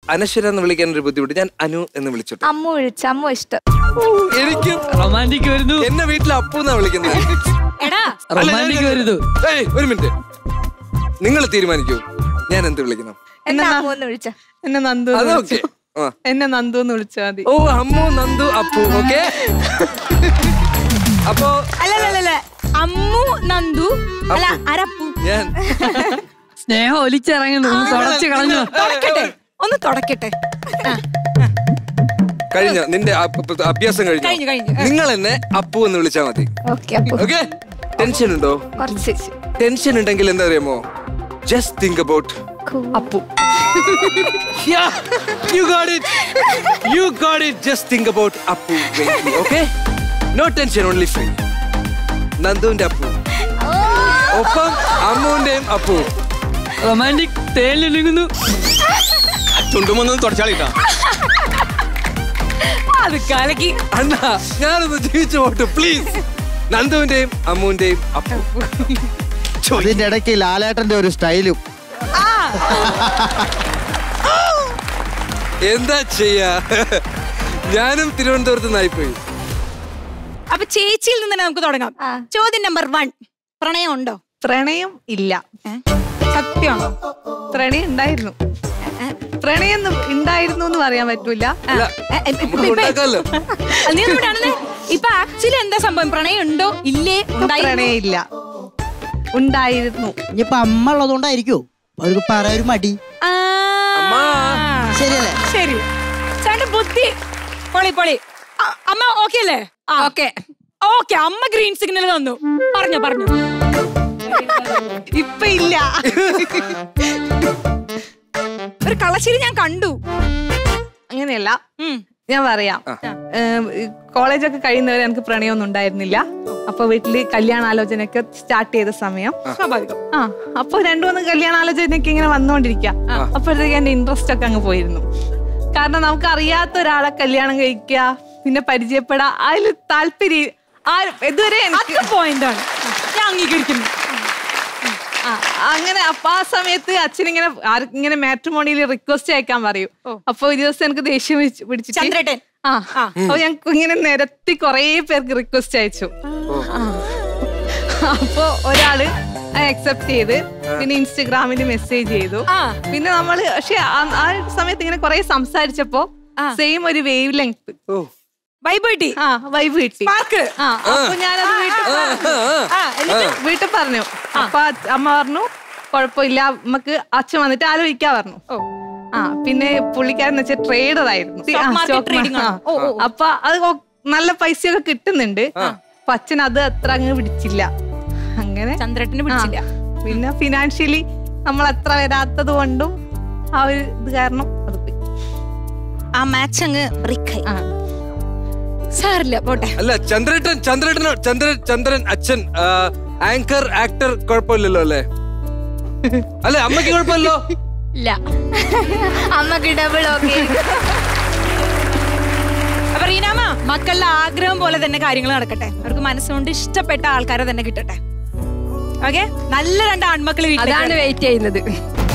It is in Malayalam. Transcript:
അനശ്വര എന്ന് വിളിക്കാൻ ഒരു ബുദ്ധിമുട്ട് ഞാൻ അനു എന്ന് വിളിച്ചോട്ടെ അമ്മു വിളിച്ച അമ്മു ഇഷ്ടം എനിക്കും റൊമാൻറ്റിക് വരുന്നു എന്നെ വീട്ടിൽ അപ്പു എന്നാ വിളിക്കുന്നത് എടാ റൊമാൻറ്റിക് വരുന്നു ഏയ് ഒരു മിനിറ്റ് നിങ്ങൾ തീരുമാനിക്കൂ ഞാൻ എന്ത് വിളിക്കണം എന്നെ അമ്മു എന്ന് വിളിച്ച എന്നെ നന്ദു എന്ന് അതൊക്കെ വിളിച്ചോ. ആ എന്നെ നന്ദു എന്ന് വിളിച്ചാൽ മതി ഓ അമ്മു നന്ദു അപ്പു ഓക്കെ അപ്പോ അല്ലല്ലല്ല അമ്മു നന്ദു അല്ല അരപ്പു ഞാൻ സ്നേഹം ഒലിച്ചിറങ്ങുന്നു ഒന്ന് തുടച്ച് കളഞ്ഞു തുടക്കട്ടെ ഒന്ന് തുടക്കട്ടെ ആ, കഴിഞ്ഞ നിന്റെ അഭ- അഭ്യാസം കഴിഞ്ഞു കഴിഞ്ഞു കഴിഞ്ഞു നിങ്ങൾ എന്നെ അപ്പു എന്ന് വിളിച്ചാൽ മതി ഓക്കെ അപ്പു ഓക്കെ ടെൻഷൻ ഉണ്ടോ കുറച്ച് ടെൻഷൻ ഉണ്ടെങ്കിൽ എന്താ അറിയാമോ just think about Appu you got it you got it just think about Appu okay no tension only free നന്ദുവിന്റെ അപ്പു ഒപ്പം അമ്മുവിന്റെയും അപ്പു റൊമാൻറ്റിക് തേലിലുങ്ങുന്നു ചുണ്ടുമൊന്നും തുടച്ചാളിട്ടാ അത് കലക്കി അണ്ണാ ഞാനൊന്ന് ജീവിച്ചു പോട്ടു പ്ലീസ് നന്ദുവിന്റെയും അമ്മുവിന്റെയും അപ്പു ഇതിന്റെ ഇടയ്ക്ക് ലാലേട്ടന്റെ ഒരു സ്റ്റൈലും എന്താ ചെയ്യാ ഞാനും തിരുവനന്തപുരത്ത് നിന്നായിപ്പോയി അപ്പൊ ചേച്ചിയിൽ നിന്ന് തന്നെ നമുക്ക് തുടങ്ങാം ആ. ചോദ്യം നമ്പർ വൺ പ്രണയം ഉണ്ടോ പ്രണയം ഇല്ല ഏ? സത്യമാണോ പ്രണയം ഉണ്ടായിരുന്നു പ്രണയം എന്ന് ഉണ്ടായിരുന്നു എന്ന് പറയാൻ പറ്റൂല അല്ല ഏ, ഏ, ഇപ്പൊ- നമുക്ക് ഇപ്പൊ- ഉണ്ടാക്കാമല്ലോ അത് നീ ഒന്നും വിടാണെന്നേ. ഇപ്പൊ ആക്ച്വലി എന്താ സംഭവം പ്രണയം ഉണ്ടോ ഇല്ലേ ഉണ്ടായിരുന്നു പ്രണയം ഇല്ല ഉണ്ടായിരുന്നു ഇനിയിപ്പൊ അമ്മ ഉള്ളതുകൊണ്ടായിരിക്കോ അവർക്ക് പറയാൻ ഒരു മടി ആ. അമ്മ. ശരിയല്ലേ ശരി ചേട്ടൻ ബുദ്ധി പൊളി പൊളി അ- അമ്മ ഓക്കെ അല്ലേ ഓക്കെ ഓക്കെ അമ്മ ഗ്രീൻ സിഗ്നൽ തന്നു പറഞ്ഞു പറഞ്ഞു ഇപ്പൊ ഇല്ല ഒരു കളശ്ശേരി ഞാൻ കണ്ടു അങ്ങനെയല്ല ഉം. ഞാൻ പറയാം കോളേജൊക്കെ കഴിയുന്നവരെ എനിക്ക് പ്രണയമൊന്നും ഉണ്ടായിരുന്നില്ല അപ്പൊ വീട്ടില് കല്യാണാലോചനയൊക്കെ സ്റ്റാർട്ട് ചെയ്ത സമയം സ്വാഭാവികം ആ അപ്പൊ രണ്ടു മൂന്ന് കല്യാണാലോചനയൊക്കെ ഇങ്ങനെ വന്നോണ്ടിരിക്കുക അപ്പോഴത്തേക്ക് എന്റെ ഇൻട്രസ്റ്റ് ഒക്കെ അങ്ങ് പോയിരുന്നു കാരണം നമുക്ക് അറിയാത്ത ഒരാളെ കല്യാണം കഴിക്കുക പിന്നെ പരിചയപ്പെടാ അതിൽ താല്പര്യം ആ ഇതുവരെ എനിക്ക് അത് പോയിന്റ് ആണ് ഞാൻ അംഗീകരിക്കുന്നു ആ, അങ്ങനെ അപ്പൊ ആ സമയത്ത് അച്ഛൻ ഇങ്ങനെ ഇങ്ങനെ മാട്രിമോണിയിൽ റിക്വസ്റ്റ് അയക്കാൻ പറയും അപ്പൊ ഒരു ദിവസം എനിക്ക് ദേഷ്യം പിടിച്ച് പിടിച്ചിട്ട് ചന്ദ്രേട്ടൻ ആ അപ്പൊ ഞാൻ ഇങ്ങനെ നിരത്തി കൊറേ പേർക്ക് റിക്വസ്റ്റ് അയച്ചു ആ. അപ്പൊ ഒരാള് അക്സെപ്റ്റ് ചെയ്ത് പിന്നെ ഇൻസ്റ്റഗ്രാമിൽ മെസ്സേജ് ചെയ്തു ആ. പിന്നെ നമ്മള് പക്ഷെ ആ- ആ ഒരു സമയത്ത് ഇങ്ങനെ കൊറേ സംസാരിച്ചപ്പോ സെയിം ഒരു വേവ് ലെങ്ത് ഓ വൈബോട്ടി ആ വൈബ് കിട്ടി പാർക്ക് ആ അപ്പൊ ഞാനത് വീട്ടിൽ പറഞ്ഞു. ആ എന്നിട്ട് വീട്ടിൽ പറഞ്ഞു അപ്പൊ അച്ഛ- അമ്മ പറഞ്ഞു കുഴപ്പമില്ല നമുക്ക് അച്ഛൻ വന്നിട്ട് ആലോചിക്കാ പറഞ്ഞു ഓ ആ പിന്നെ പുള്ളിക്കാരൻ വെച്ചാൽ ട്രേഡർ ആയിരുന്നു Stock ആ, market stock trading ma- ആണ്. ആ. ഓ, ഓ, ഓ. അപ്പൊ അത് കൊ- നല്ല പൈസയൊക്കെ കിട്ടുന്നുണ്ട് അപ്പൊ അച്ഛൻ അത് അത്ര അങ്ങ് പിടിച്ചില്ല അങ്ങനെ ചന്ദ്രേട്ടന് പിടിച്ചില്ല ആ. പിന്നെ ഫിനാൻഷ്യലി നമ്മൾ അത്ര വരാത്തത് കൊണ്ടും ആ ഒരു ഇത് കാരണം അത് പോയി ആ മാച്ച് അങ്ങ് ബ്രേക്കായി ആ. സാറില്ല പോട്ടെ അല്ല ചന്ദ്രേട്ടൻ ചന്ദ്രേട്ടനോ ചന്ദ്രൻ ചന്ദ്രൻ അച്ഛൻ ആങ്കർ ആക്ടർ കുഴപ്പമില്ലല്ലോ അല്ലേ അല്ലെ അമ്മയ്ക്ക് കുഴപ്പമില്ലല്ലോ ഇല്ല അമ്മക്ക് ഡബിൾ ഓക്കെ അപ്പൊ റീനാമ മക്കളുടെ ആഗ്രഹം പോലെ തന്നെ കാര്യങ്ങൾ നടക്കട്ടെ അവർക്ക് മനസ്സുകൊണ്ട് ഇഷ്ടപ്പെട്ട ആൾക്കാരെ തന്നെ കിട്ടട്ടെ ഓക്കെ നല്ല രണ്ട് ആൺമക്കൾ അതാണ് വെയിറ്റ് ചെയ്യുന്നത്